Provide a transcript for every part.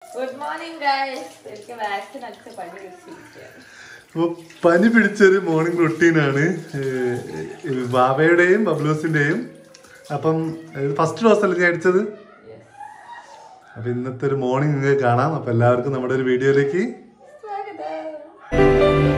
Good morning guys എനിക്ക് vaccine അടിച്ച പനി പിടിച്ചിരിക്കുകയാണ് അപ്പൊ പനി പിടിച്ചൊരു മോർണിംഗ് റുട്ടീനാണ് ബാബയുടെയും ബബ്ലൂസിന്റെയും അപ്പം ഫസ്റ്റ് ഡോസ് അല്ലേ ഞാൻ അടിച്ചത് അപ്പൊ ഇന്നത്തെ ഒരു മോർണിംഗ് നിങ്ങൾക്ക് കാണാം അപ്പൊ എല്ലാവർക്കും നമ്മുടെ ഒരു വീഡിയോയിലേക്ക് സ്വാഗതം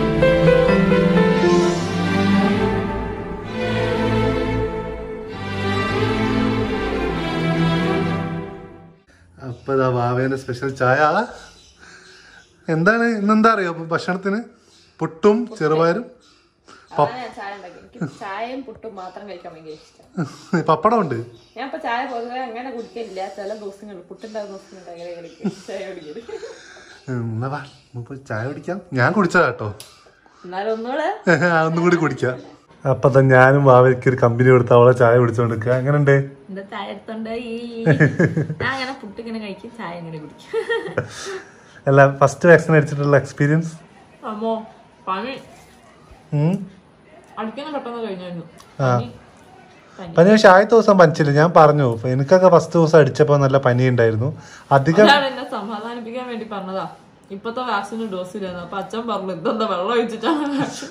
അപ്പൊ ഇതാ ബാബേന്റെ സ്പെഷ്യൽ ചായ എന്താണ് ഇന്നെന്താ അറിയോ അപ്പൊ ഭക്ഷണത്തിന് പുട്ടും ചെറുപയറും അതാണ് ഞാൻ ചായ ഉണ്ടാക്കി എനിക്ക് ചായയും പുട്ടും മാത്രം കഴിക്കാൻ ഭയങ്കര ഇഷ്ടം പപ്പടം ഉണ്ട് ഞാൻ ഇപ്പൊ ചായ പൊതുവെ അങ്ങനെ കുടിക്കില്ല ചില ദിവസങ്ങൾ പുട്ടുണ്ടാകുന്ന ദിവസങ്ങളുണ്ട് അങ്ങനെ കുടിക്കും ചായ കുടിക്കല് എന്നാ വാ നമുക്ക് പോയി ചായ കുടിക്കാം ഞാൻ കുടിച്ചതാ കേട്ടോ എന്നാലും ഒന്നുകൂടെ ഒന്നും കൂടി കുടിക്കാം അപ്പൊ തന്നെ ഞാനും ബാബയ്ക്ക് ഒരു കമ്പനി കൊടുത്ത് അവളെ ചായ കുടിച്ചോണ്ടിരിക്കുക എങ്ങനെയുണ്ട് എന്താ ചായ എടുത്തോണ്ട് ഈ ഞാൻ അങ്ങനെ പുട്ട് ഇങ്ങനെ കഴിക്കും ചായ ഇങ്ങനെ കുടിക്കും അല്ല ഫസ്റ്റ് വാക്സിൻ അടിച്ചിട്ടുള്ള എക്സ്പീരിയൻസ് അമ്മോ പനി അടിക്കുന്ന പെട്ടെന്ന് കഴിഞ്ഞായിരുന്നു ആ. പനി പനി പനി പക്ഷെ ആദ്യത്തെ ദിവസം പനിച്ചില്ല ഞാൻ പറഞ്ഞു എനിക്കൊക്കെ ഫസ്റ്റ് ദിവസം അടിച്ചപ്പോ നല്ല പനി ഉണ്ടായിരുന്നു അധികം അതാണ് എന്നെ സമാധാനിപ്പിക്കാൻ വേണ്ടി പറഞ്ഞതാ ഇപ്പത്തെ വാക്സിന് ഡോസ് ഇല്ലായിരുന്നു അപ്പൊ അച്ഛൻ പറഞ്ഞു ഇതെന്താ വെള്ളം ഒഴിച്ചിട്ടാണ് വാക്സിൻ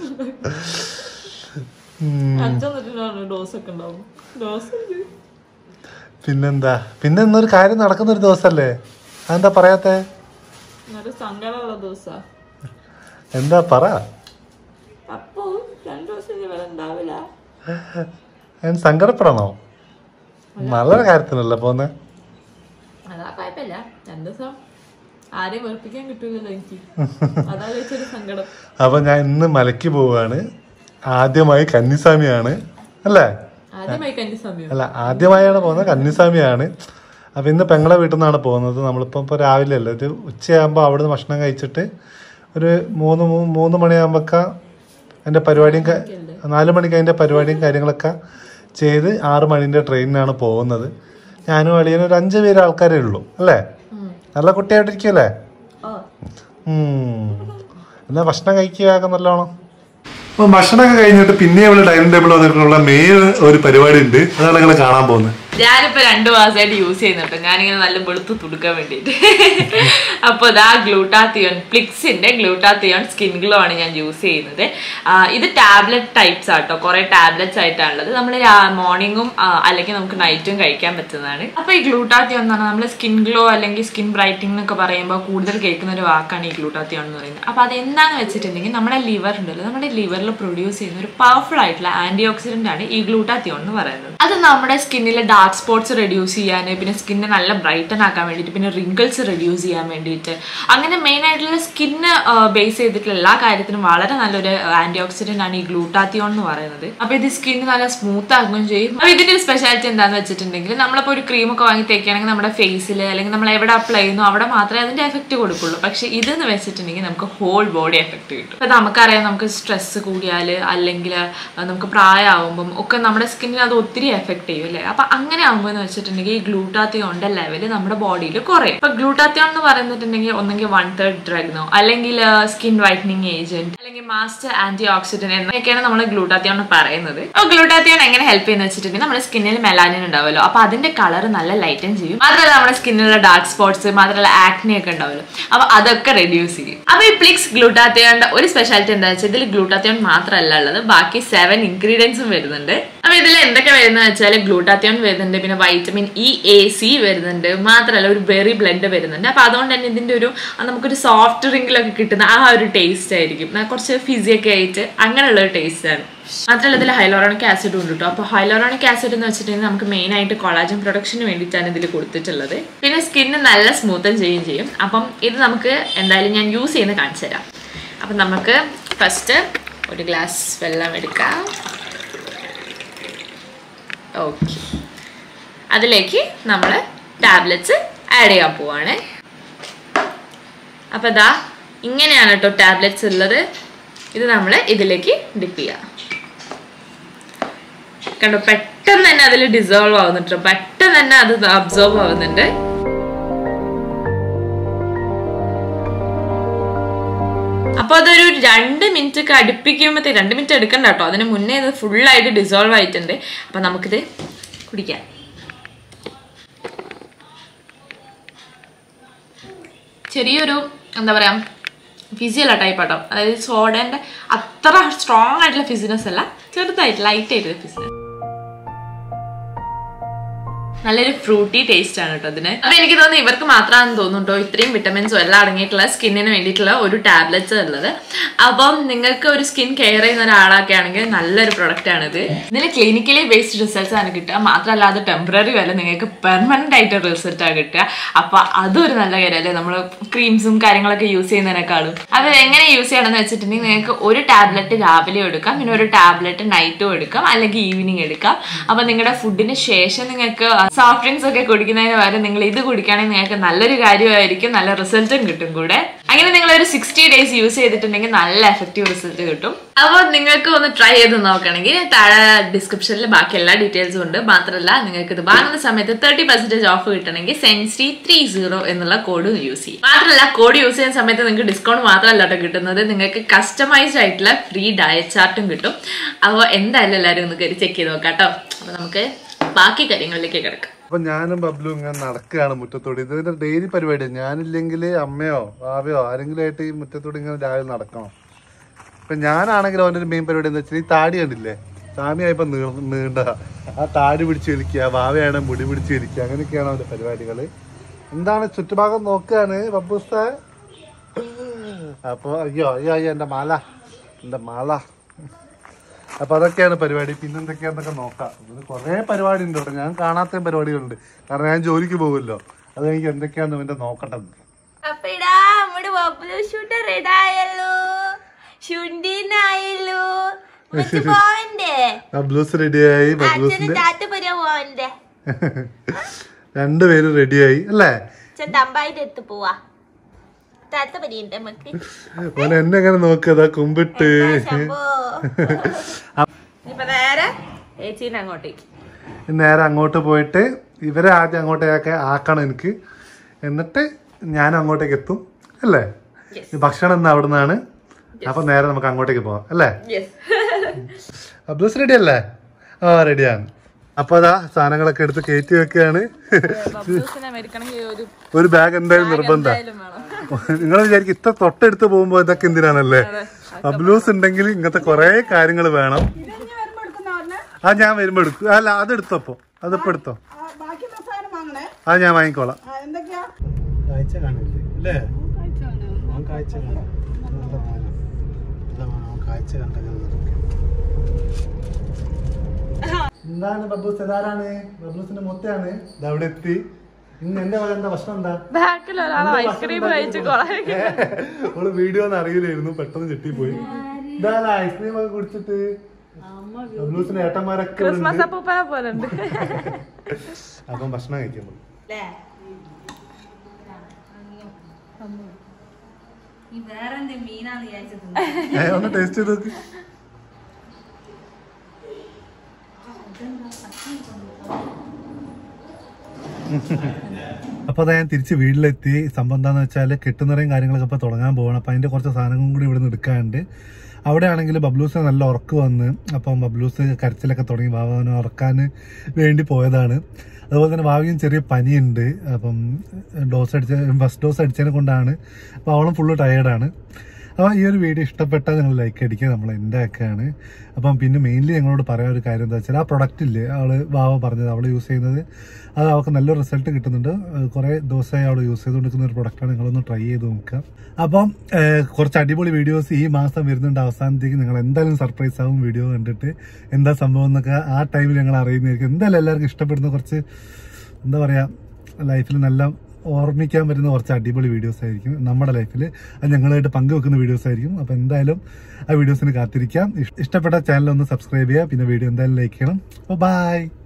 അച്ഛൻ എന്നിട്ട് ഡോസ് ഒക്കെ ഉണ്ടാവും ഡോസ് പിന്നെന്താ പിന്നെ ഇന്നൊരു കാര്യം നടക്കുന്ന ഒരു ദിവസല്ലേ അതെന്താ പറയാത്തെ ഒരു സങ്കടമുള്ള ദിവസാ എന്താ പറ അപ്പൊ രണ്ടു ദിവസം ഇനി ഇവിടെ ഉണ്ടാവില്ല ഞാൻ സങ്കടപ്പെടണോ നല്ലൊരു കാര്യത്തിനല്ല പോന്നെ അതാ കുഴപ്പമില്ല രണ്ടു ദിവസം ആരെയും വെറുപ്പിക്കാൻ കിട്ടൂലല്ലോ എനിക്ക് അതാ വെച്ചൊരു സങ്കടം അപ്പൊ ഞാൻ ഇന്ന് മലയ്ക്ക് പോവാണ് ആദ്യമായി കന്നിസ്വാമിയാണ് അല്ലേ ആദ്യമായി കണ്ടി സമയം അല്ല ആദ്യമായാണ് പോകുന്നത് കന്നിസ്വാമിയാണ് അപ്പൊ ഇന്ന് പെങ്ങളെ വീട്ടിൽ നിന്നാണ് പോകുന്നത് നമ്മളിപ്പോ ഇപ്പൊ രാവിലെ അല്ലേ ഒരു ഉച്ചയാകുമ്പോൾ അവിടുന്ന് ഭക്ഷണം കഴിച്ചിട്ട് ഒരു മൂന്ന് മൂ- മൂന്ന് മണിയാകുമ്പോഴൊക്കെ അതിന്റെ പരിപാടിയും ക- നാല് മണിക്ക് അതിന്റെ പരിപാടിയും കാര്യങ്ങളൊക്കെ ചെയ്ത് ആറ് മണിന്റെ ട്രെയിനിനാണ് പോകുന്നത് ഞാനും അളിയനും ഒരു അഞ്ച് പേര് ആൾക്കാരേ ഉള്ളൂ അല്ലേ നല്ല കുട്ടിയായിട്ടിരിക്കുമല്ലേ ഓ ഉം. എന്നാ ഭക്ഷണം കഴിക്കുക നല്ലോണം അപ്പൊ ഭക്ഷണമൊക്കെ കഴിഞ്ഞിട്ട് പിന്നെ അവള് ഡൈനിങ് ടേബിൾ വന്നിട്ടുള്ള മെയിൻ ഒരു പരിപാടി ഉണ്ട് അതാണ് നിങ്ങൾ കാണാൻ പോകുന്നത് ഞാനിപ്പോ രണ്ടു മാസമായിട്ട് യൂസ് ചെയ്യുന്നുണ്ട് ഞാനിങ്ങനെ നല്ല വെളുത്ത് തുടുക്കാൻ വേണ്ടിയിട്ട് അപ്പോൾ ഇതാ ഗ്ലൂട്ടാത്തിയോൺ പ്ലിക്സിന്റെ ഗ്ലൂട്ടാത്തിയോൺ സ്കിൻ ഗ്ലോ ആണ് ഞാൻ യൂസ് ചെയ്യുന്നത് ആ, ഇത് ടാബ്ലറ്റ് ടൈപ്സ് ആട്ടോ കുറെ ടാബ്ലറ്റ്സ് ആയിട്ടാണുള്ളത് നമ്മൾ മോർണിംഗും അല്ലെങ്കിൽ നമുക്ക് നൈറ്റും കഴിക്കാൻ പറ്റുന്നതാണ് അപ്പൊ ഈ ഗ്ലൂട്ടാത്തിയോൺ എന്ന് പറഞ്ഞാൽ നമ്മൾ സ്കിൻ ഗ്ലോ അല്ലെങ്കിൽ സ്കിൻ ബ്രൈറ്റിംഗ് എന്നൊക്കെ പറയുമ്പോൾ കൂടുതൽ കേൾക്കുന്ന ഒരു വാക്കാണ് ഈ ഗ്ലൂട്ടാത്തിയോൺ എന്ന് പറയുന്നത് അപ്പൊ അതെന്താന്ന് വെച്ചിട്ടുണ്ടെങ്കിൽ നമ്മുടെ ലിവർ ഉണ്ടല്ലോ നമ്മുടെ ലിവറിൽ പ്രൊഡ്യൂസ് ചെയ്യുന്ന ഒരു പവർഫുൾ ആയിട്ടുള്ള ആന്റി ഓക്സിഡന്റ് ആണ് ഈ ഗ്ലൂട്ടാത്തിയോൺ എന്ന് പറയുന്നത് അത് നമ്മുടെ സ്കിന്നിലെ ഡാർക്ക് സ്പോട്ട്സ് റെഡ്യൂസ് ചെയ്യാൻ പിന്നെ സ്കിന്നെ നല്ല ബ്രൈറ്റൻ ആക്കാൻ വേണ്ടിയിട്ട് പിന്നെ റിങ്കിൾസ് റെഡ്യൂസ് ചെയ്യാൻ വേണ്ടിയിട്ട് അങ്ങനെ മെയിൻ ആയിട്ടുള്ള സ്കിന്ന് ബേസ് ചെയ്തിട്ടുള്ള എല്ലാ കാര്യത്തിനും വളരെ നല്ലൊരു ആന്റി ഓക്സിഡന്റ് ആണ് ഈ ഗ്ലൂട്ടാത്തിയോൺ എന്ന് പറയുന്നത് അപ്പൊ ഇത് സ്കിന്ന് നല്ല സ്മൂത്ത് ആക്കുകയും ചെയ്യും അപ്പൊ ഇതിന്റെ ഒരു സ്പെഷ്യാലിറ്റി എന്താണെന്ന് വെച്ചിട്ടുണ്ടെങ്കിൽ നമ്മളിപ്പോൾ ഒരു ക്രീം ഒക്കെ വാങ്ങി തേക്കുകയാണെങ്കിൽ നമ്മുടെ ഫേസിൽ അല്ലെങ്കിൽ നമ്മൾ എവിടെ അപ്ലൈ ചെയ്യുന്നു അവിടെ മാത്രമേ അതിന്റെ എഫക്റ്റ് കൊടുക്കുള്ളൂ പക്ഷെ ഇതെന്ന് വെച്ചിട്ടുണ്ടെങ്കിൽ നമുക്ക് ഹോൾ ബോഡി എഫക്റ്റ് കിട്ടും അപ്പൊ നമുക്കറിയാം നമുക്ക് സ്ട്രെസ് കൂടിയാൽ അല്ലെങ്കിൽ നമുക്ക് പ്രായമാകുമ്പം ഒക്കെ നമ്മുടെ സ്കിന്നിന് അത് ഒത്തിരി എഫക്ട് ചെയ്യും അല്ലേ അപ്പൊ അങ്ങനെ ആകുമ്പോൾ എന്ന് വെച്ചിട്ടുണ്ടെങ്കിൽ ഈ ഗ്ലൂട്ടാത്തിയോണിന്റെ ലെവല് നമ്മുടെ ബോഡിയിൽ കുറയും ഇപ്പൊ ഗ്ലൂട്ടാത്തിയോൺ എന്ന് പറയുന്നിട്ടുണ്ടെങ്കിൽ ഒന്നെങ്കിൽ വൺ തേർഡ് ഡ്രഗ്നോ അല്ലെങ്കിൽ സ്കിൻ വൈറ്റനിങ് ഏജന്റ് അല്ലെങ്കിൽ മാസ്റ്റർ ആന്റി ഓക്സിഡന്റ് എന്നൊക്കെയാണ് നമ്മൾ ഗ്ലൂട്ടാത്തിയോൺ പറയുന്നത് അപ്പോൾ ഗ്ലൂട്ടാത്തിയോൺ എങ്ങനെ ഹെൽപ്പ് ചെയ്യുന്ന വെച്ചിട്ടുണ്ടെങ്കിൽ നമ്മുടെ സ്കിന്നിൽ മെലാനിൻ ഉണ്ടാവുമല്ലോ അപ്പൊ അതിന്റെ കളർ നല്ല ലൈറ്റൻ ചെയ്യും മാത്രമല്ല നമ്മുടെ സ്കിന്നിലുള്ള ഡാർക്ക് സ്പോട്ട്സ് മാത്രമല്ല ആക്നെ ഒക്കെ ഉണ്ടാവുമല്ലോ അപ്പൊ അതൊക്കെ റെഡ്യൂസ് ചെയ്യും അപ്പൊ ഈ പ്ലിക്സ് ഗ്ലൂട്ടാത്തിയോണിന്റെ ഒരു സ്പെഷ്യാലിറ്റി എന്താ വെച്ചാൽ ഇതിൽ ഗ്ലൂട്ടാത്തിയോൺ മാത്രമല്ല ഉള്ളത് ബാക്കി സെവൻ ഇൻഗ്രീഡിയൻസും വരുന്നുണ്ട് അപ്പൊ ഇതിൽ എന്തൊക്കെ വരുന്നത് വെച്ചാൽ ഗ്ലൂട്ടാത്തിയോൺ വരുന്നുണ്ട് പിന്നെ വൈറ്റമിൻ ഇ എ സി വരുന്നുണ്ട് മാത്രമല്ല ഒരു ബെറി ബ്ലെൻഡ് വരുന്നുണ്ട് അപ്പൊ അതുകൊണ്ട് തന്നെ ഇതിന്റെ ഒരു ആ നമുക്കൊരു സോഫ്റ്റ് ഡ്രിങ്കിലൊക്കെ കിട്ടുന്ന ആ ഒരു ടേസ്റ്റ് ആയിരിക്കും ആ കുറച്ച് ഫിസിയൊക്കെ ആയിട്ട് അങ്ങനെയുള്ള ഒരു ടേസ്റ്റ് ആണ് മാത്രമല്ല ഇതിൽ ഹൈലോറോണിക് ആസിഡ് ഉണ്ട് കേട്ടോ അപ്പോൾ ഹൈലോറോണിക് ആസിഡ് എന്ന് വെച്ചിട്ടുണ്ടെങ്കിൽ നമുക്ക് മെയിൻ ആയിട്ട് കൊളാജൻ പ്രൊഡക്ഷന് വേണ്ടിയിട്ടാണ് ഇതിൽ കൊടുത്തിട്ടുള്ളത് പിന്നെ സ്കിന്ന് നല്ല സ്മൂത്തൻ ചെയ്യുകയും ചെയ്യും അപ്പം ഇത് നമുക്ക് എന്തായാലും ഞാൻ യൂസ് ചെയ്യുന്ന കാണിച്ചു തരാം അപ്പം നമുക്ക് ഫസ്റ്റ് ഒരു ഗ്ലാസ് വെള്ളം എടുക്കാം ഓക്കെ അതിലേക്ക് നമ്മൾ ടാബ്ലറ്റ്സ് ആഡ് ചെയ്യാൻ പോവാണ് അപ്പോൾ ഇതാ ഇങ്ങനെയാണ് കേട്ടോ ടാബ്ലറ്റ്സ് ഉള്ളത് ഇത് നമ്മൾ ഇതിലേക്ക് ഡിപ്പ് ചെയ്യാം കണ്ടോ പെട്ടെന്ന് തന്നെ അതിൽ ഡിസോൾവ് ആവുന്നുണ്ട് പെട്ടെന്ന് തന്നെ അത് അബ്സോർവ് ആവുന്നുണ്ട് അപ്പോൾ അതൊരു രണ്ട് മിനിറ്റ് ഒക്കെ അടുപ്പിക്കുമ്പോഴത്തേ രണ്ട് മിനിറ്റ് എടുക്കണ്ട കേട്ടോ അതിന് മുന്നേ ഇത് ഫുള്ളായിട്ട് ഡിസോൾവ് ആയിട്ടുണ്ട് അപ്പം നമുക്കിത് കുടിക്കാം ചെറിയൊരു എന്താ പറയാ ഫിസിയല്ല ടൈപ്പ് ആട്ടോ അതായത് സോഡേന്റെ അത്ര സ്ട്രോങ് ആയിട്ടുള്ള ഫിസിനസ് അല്ല ചെറുതായിട്ട് ലൈറ്റ് ആയിട്ടുള്ള ഫിസിനസ് നല്ലൊരു ഫ്രൂട്ടി ടേസ്റ്റ് ആണ് കേട്ടോ അതിന് അപ്പൊ എനിക്ക് തോന്നുന്നു ഇവർക്ക് മാത്രമാണെന്ന് തോന്നുന്നു കേട്ടോ ഇത്രയും വിറ്റമിൻസും എല്ലാം അടങ്ങിയിട്ടുള്ള സ്കിന്നിന് വേണ്ടിയിട്ടുള്ള ഒരു ടാബ്ലറ്റ്സ് ഉള്ളത് അപ്പം നിങ്ങൾക്ക് ഒരു സ്കിൻ കെയർ ചെയ്യുന്ന ഒരാളൊക്കെ ആണെങ്കിൽ നല്ലൊരു പ്രൊഡക്റ്റ് ആണിത് ഇതിന് ക്ലിനിക്കലി ബേസ്ഡ് റിസൾട്ട്സ് ആണ് കിട്ടുക മാത്രമല്ല അത് ടെമ്പററി വല്ല നിങ്ങൾക്ക് പെർമനന്റ് ആയിട്ട് റിസൾട്ട് ആണ് കിട്ടുക അപ്പൊ അതൊരു നല്ല കാര്യമല്ലേ നമ്മൾ ക്രീംസും കാര്യങ്ങളൊക്കെ യൂസ് ചെയ്യുന്നതിനേക്കാളും അത് എങ്ങനെ യൂസ് ചെയ്യണമെന്ന് വെച്ചിട്ടുണ്ടെങ്കിൽ നിങ്ങൾക്ക് ഒരു ടാബ്ലറ്റ് രാവിലെ എടുക്കാം പിന്നെ ഒരു ടാബ്ലറ്റ് നൈറ്റും എടുക്കാം അല്ലെങ്കിൽ ഈവനിങ് എടുക്കാം അപ്പൊ നിങ്ങളുടെ ഫുഡിന് ശേഷം നിങ്ങൾക്ക് സോഫ്റ്റ് ഡ്രിങ്ക്സ് ഒക്കെ കുടിക്കുന്നതിന് പകരം നിങ്ങൾ ഇത് കുടിക്കുകയാണെങ്കിൽ നിങ്ങൾക്ക് നല്ലൊരു കാര്യമായിരിക്കും നല്ല റിസൾട്ടും കിട്ടും കൂടെ അങ്ങനെ നിങ്ങൾ ഒരു സിക്സ്റ്റി ഡേയ്സ് യൂസ് ചെയ്തിട്ടുണ്ടെങ്കിൽ നല്ല എഫക്റ്റീവ് റിസൾട്ട് കിട്ടും അപ്പോൾ നിങ്ങൾക്ക് ഒന്ന് ട്രൈ ചെയ്ത് നോക്കുകയാണെങ്കിൽ താഴെ ഡിസ്ക്രിപ്ഷനിൽ ബാക്കി എല്ലാ ഡീറ്റെയിൽസും ഉണ്ട് മാത്രമല്ല നിങ്ങൾക്ക് ഇത് വാങ്ങുന്ന സമയത്ത് തേർട്ടി പെർസെന്റേജ് ഓഫ് കിട്ടണമെങ്കിൽ സെൻസി ത്രീ സീറോ എന്നുള്ള കോഡ് യൂസ് ചെയ്യും മാത്രമല്ല കോഡ് യൂസ് ചെയ്യുന്ന സമയത്ത് നിങ്ങൾക്ക് ഡിസ്കൗണ്ട് മാത്രമല്ല കേട്ടോ കിട്ടുന്നത് നിങ്ങൾക്ക് കസ്റ്റമൈസ്ഡ് ആയിട്ടുള്ള ഫ്രീ ഡയറ്റ് ചാർട്ടും കിട്ടും അപ്പോൾ എന്തായാലും എല്ലാവരും ഒന്ന് കയറി ചെക്ക് ചെയ്ത് നോക്കാം കേട്ടോ അപ്പോൾ നമുക്ക് ബാക്കി കാര്യങ്ങളിലേക്ക് കിടക്കാം അപ്പൊ ഞാനും ബബ്ലു ഇങ്ങനെ നടക്കുകയാണ് മുറ്റത്തോട് ഇതിന്റെ ഡെയിലി പരിപാടി ഞാനില്ലെങ്കിൽ അമ്മയോ ഭാവയോ ആരെങ്കിലും ആയിട്ട് ഈ മുറ്റത്തോട് ഇങ്ങനെ രാവിലെ നടക്കണം ഇപ്പൊ ഞാനാണെങ്കിൽ അവന്റെ ഒരു മെയിൻ പരിപാടി എന്താ വെച്ചാൽ ഈ താടി കണ്ടില്ലേ സാമിയായപ്പോ നീ നീണ്ട ആ താടി പിടിച്ച് വലിക്കുക ഭാവയാണ് മുടി പിടിച്ച് വലിക്കുക അങ്ങനെയൊക്കെയാണ് അവന്റെ പരിപാടികള് എന്താണ് ചുറ്റുഭാഗം നോക്കുകയാണ് ബബ്ബുസ്ത അപ്പൊ അയ്യോ അയ്യോ അയ്യോ എന്റെ മാല എന്റെ മാല അപ്പൊ അതൊക്കെയാണ് പരിപാടി പിന്നെ എന്തൊക്കെയാന്നൊക്കെ നോക്കാം ഇതിന് കുറേ പരിപാടി ഉണ്ട് കേട്ടോ ഞാൻ കാണാത്ത പരിപാടികളുണ്ട് കാരണം ഞാൻ ജോലിക്ക് പോകുമല്ലോ അത് എനിക്ക് എന്തൊക്കെയാന്ന് ഇവന്റെ നോക്കട്ടെ അപ്പൊ ഇടാ നമ്മുടെ ബബ്ലു ഷൂട്ട് റെഡായല്ലോ ഷുണ്ടിനായല്ലോ മറ്റു പോവണ്ടേ ബബ്ലൂസ് റെഡിയായി അച്ഛന് ബബ്ലൂസിന്റെ താത്ത പറയാ പോവണ്ടേ രണ്ടുപേരും റെഡിയായി അല്ലേ അച്ഛൻ തമ്പായിട്ട് എടുത്ത് പോവാ താത്ത പരിയുണ്ട് നമുക്ക് ഓൻ എന്നെ എങ്ങനെ നോക്കതാ കുമ്പിട്ട് ശമ്പോ ഇപ്പൊ നേരെ ചേച്ചീനെ അങ്ങോട്ടേക്ക് നേരെ അങ്ങോട്ട് പോയിട്ട് ഇവരെ ആദ്യം അങ്ങോട്ടേക്ക് ആക്കണം എനിക്ക് എന്നിട്ട് ഞാൻ അങ്ങോട്ടേക്ക് എത്തും അല്ലേ ഈ ഭക്ഷണം എന്നാ അവിടെ നിന്നാണ് അപ്പൊ നേരെ നമുക്ക് അങ്ങോട്ടേക്ക് പോവാം അല്ലേ അബ്ദൂസ് റെഡി അല്ലേ ആ റെഡിയാണ് അപ്പൊ അതാ സാധനങ്ങളൊക്കെ എടുത്ത് കയറ്റി വെക്കുകയാണ് ഒരു ബാഗ് എന്തായാലും നിർബന്ധ നിങ്ങൾ വിചാരിക്കും ഇത്ര തൊട്ടടുത്ത് പോകുമ്പോ ഇതൊക്കെ എന്തിനാണല്ലേ അബ്ലൂസ് ഉണ്ടെങ്കിൽ ഇങ്ങനത്തെ കുറെ കാര്യങ്ങൾ വേണം ആ ഞാൻ വരുമ്പോ എടുക്കും അല്ല അത് എടുത്തപ്പോ അതിപ്പോ എടുത്തോ ബാക്കിയുള്ള സാധനം വാങ്ങണേ അത് ഞാൻ വാങ്ങിക്കോളാം ആ, എന്തൊക്കെയാ കാഴ്ച കാണില്ലേ അല്ലേ കാഴ്ച കാഴ്ച കാണാം കാഴ്ച എന്താണ് ബബ്ബൂസ് ഇതാരാണ് ബബ്ബൂസിന്റെ മൊത്തയാണ് ഇത് അവിടെ എത്തി ഇന്ന് എന്റെ വക എന്താ ഭക്ഷണം എന്താ ബാക്കിൽ ഒരാൾ ഐസ്ക്രീം കഴിച്ച് കൊളായി അവള് വീഡിയോ ഒന്നും അറിയില്ലായിരുന്നു പെട്ടെന്ന് ചെട്ടിപ്പോയി ഇതാരാ ഐസ്ക്രീം ഒക്കെ കുടിച്ചിട്ട് ബബ്ലൂസിന്റെ ഏട്ടന്മാരൊക്കെ ഇവിടെ ഉണ്ട്. ക്രിസ്മസ് അപ്പൂപ്പനെ പോലെ ഉണ്ട് അപ്പം ഭക്ഷണം കഴിക്കാൻ പോയി ഏ, ഒന്ന് ടേസ്റ്റ് ചെയ്ത് നോക്ക് അപ്പൊ അതാ ഞാൻ തിരിച്ച് വീട്ടിലെത്തി സംഭവം എന്താന്ന് വെച്ചാല് കെട്ടുനിറയും കാര്യങ്ങളൊക്കെ ഇപ്പൊ തുടങ്ങാൻ പോകണം അപ്പൊ അതിന്റെ കുറച്ച് സാധനങ്ങളും കൂടി ഇവിടെ നിന്ന് എടുക്കാനുണ്ട് അവിടെ ആണെങ്കിൽ ബബ്ലൂസിന് നല്ല ഉറക്ക് വന്ന് അപ്പം ബബ്ലൂസ് കരച്ചിലൊക്കെ തുടങ്ങി വാവാനെ ഉറക്കാൻ വേണ്ടി പോയതാണ് അതുപോലെ തന്നെ ഭാവിയും ചെറിയ പനിയുണ്ട് അപ്പം ഡോസ് അടിച്ച ഫസ്റ്റ് ഡോസ് അടിച്ചതിനെ കൊണ്ടാണ് അപ്പോൾ അവളും ഫുള്ള് ടയേർഡാണ് അപ്പോൾ ഈ ഒരു വീഡിയോ ഇഷ്ടപ്പെട്ടാൽ നിങ്ങൾ ലൈക്ക് അടിക്കുക നമ്മൾ എൻ്റെ ഒക്കെയാണ് അപ്പം പിന്നെ മെയിൻലി ഞങ്ങളോട് പറയാൻ ഒരു കാര്യം എന്താ വെച്ചാൽ ആ പ്രൊഡക്റ്റ് ഇല്ലേ അവള് വാവ പറഞ്ഞത് അവൾ യൂസ് ചെയ്യുന്നത് അത് അവൾക്ക് നല്ലൊരു റിസൾട്ട് കിട്ടുന്നുണ്ട് ഏഹ് കുറേ ദിവസമായി അവൾ യൂസ് ചെയ്തുകൊണ്ടിരിക്കുന്ന ഒരു പ്രൊഡക്റ്റാണ് നിങ്ങളൊന്ന് ട്രൈ ചെയ്ത് നോക്കുക അപ്പം ഏഹ് കുറച്ച് അടിപൊളി വീഡിയോസ് ഈ മാസം വരുന്നുണ്ട് അവസാനത്തേക്ക് നിങ്ങൾ എന്തായാലും സർപ്രൈസ് ആവും വീഡിയോ കണ്ടിട്ട് എന്താ സംഭവം എന്നൊക്കെ ആ ടൈമിൽ ഞങ്ങൾ അറിയുന്നതായിരിക്കും എന്തായാലും എല്ലാവർക്കും ഇഷ്ടപ്പെടുന്ന കുറച്ച് എന്താ പറയുക ലൈഫിൽ നല്ല ഓർമ്മിക്കാൻ പറ്റുന്ന കുറച്ച് അടിപൊളി വീഡിയോസ് ആയിരിക്കും നമ്മുടെ ലൈഫിൽ അത് ഞങ്ങളായിട്ട് പങ്കുവെക്കുന്ന വീഡിയോസ് ആയിരിക്കും അപ്പോൾ എന്തായാലും ആ വീഡിയോസിന് കാത്തിരിക്കാം ഇഷ്- ഇഷ്ടപ്പെട്ട ചാനൽ ഒന്ന് സബ്സ്ക്രൈബ് ചെയ്യുക പിന്നെ വീഡിയോ എന്തായാലും ലൈക്ക് ചെയ്യണം അപ്പോൾ ബൈ